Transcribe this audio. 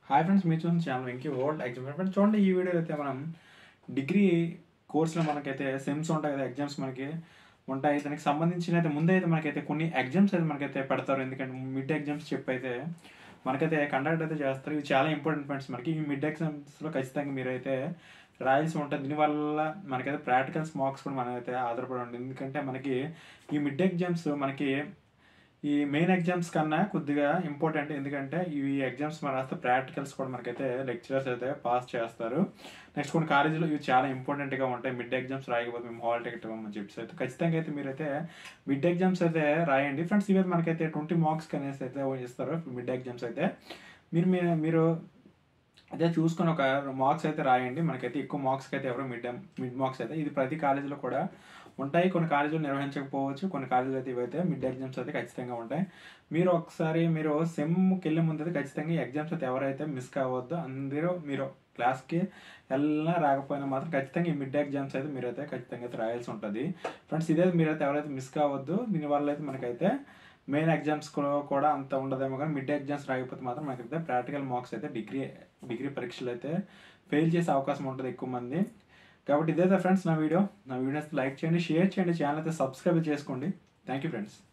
hi friends మీరు చూసిన channel Venky world exam friends చూడండి ఈ వీడియో అయితే మనం డిగ్రీ కోర్సులో మనకైతే సెమ్స్ ఉంటాయి కదా ఎగ్జామ్స్ మనకి ఉంటాయి దానికి సంబంధించిన అయితే ముందే అయితే మనకైతే కొన్ని ఎగ్జామ్స్ అయితే మనకైతే పెడతారు ఎందుకంటే మిడ్ ఎగ్జామ్స్ చెప్పి అయితే మనకైతే కండక్ట్ అయితే చేస్తారు ఇవి చాలా ఇంపార్టెంట్ ఫ్రెండ్స్ మనకి ఈ మిడ్ ఎగ్జామ్స్లో ఖచ్చితంగా మీరైతే రాయాల్సి ఉంటుంది దీనివల్ల మనకైతే ప్రాక్టికల్స్ మార్క్స్ కూడా మనమైతే ఆధారపడి ఉంటుంది ఎందుకంటే మనకి ఈ మిడ్ ఎగ్జామ్స్ మనకి ఈ మెయిన్ ఎగ్జామ్స్ కన్నా కొద్దిగా ఇంపార్టెంట్ ఎందుకంటే ఇవి ఎగ్జామ్స్ మన రాస్తే ప్రాక్టికల్స్ కూడా మనకైతే లెక్చరర్స్ అయితే పాస్ చేస్తారు నెక్స్ట్ కొన్ని కాలేజీలో ఇవి చాలా ఇంపార్టెంట్గా ఉంటాయి మిడ్ ఎగ్జామ్స్ రాయకపోతే మేము హాల్ టికెట్ ఇవ్వమని చెప్పేసి అయితే ఖచ్చితంగా అయితే మీరైతే మిడ్ ఎగ్జామ్స్ అయితే రాయండి ఫ్రెండ్స్ ఇవి మనకైతే ట్వంటీ మార్క్స్ అనేసి అయితే ఇస్తారు మిడ్ ఎగ్జామ్స్ అయితే మీరు మీ- మీరు అదే చూసుకొని ఒక మార్క్స్ అయితే రాయండి మనకైతే ఎక్కువ మార్క్స్కి అయితే ఎవరో మిడ్ మిడ్ మార్క్స్ అయితే ఇది ప్రతి కాలేజీలో కూడా ఉంటాయి కొన్ని కాలేజీలు నిర్వహించకపోవచ్చు కొన్ని కాలేజీలు అయితే ఇవైతే మిడ్ ఎగ్జామ్స్ అయితే ఖచ్చితంగా ఉంటాయి మీరు ఒకసారి మీరు సెమ్కి వెళ్ళే ముందు అయితే ఖచ్చితంగా ఈ ఎగ్జామ్స్ అయితే ఎవరైతే మిస్ కావద్దు అందరూ మీరు క్లాస్కి వెళ్ళినా రాకపోయినా మాత్రం ఖచ్చితంగా ఈ మిడ్ ఎగ్జామ్స్ అయితే మీరైతే ఖచ్చితంగా అయితే రాయాల్సి ఉంటుంది ఫ్రెండ్స్ ఇదే మీరైతే ఎవరైతే మిస్ కావద్దు దీనివల్ల అయితే మనకైతే మెయిన్ ఎగ్జామ్స్ కూడా అంత ఉండదేమో కానీ మిడ్ ఎగ్జామ్స్ రాకపోతే మాత్రం మనకైతే ప్రాక్టికల్ మార్క్స్ అయితే డిగ్రీ డిగ్రీ పరీక్షలు అయితే ఫెయిల్ చేసే అవకాశం ఉంటుంది ఎక్కువ మంది కాబట్టి ఇదైతే ఫ్రెండ్స్ నా వీడియో నా వీడియోస్ లైక్ చేయండి షేర్ చేయండి ఛానల్ అయితే సబ్స్క్రైబ్ చేసుకోండి థ్యాంక్ యూ ఫ్రెండ్స్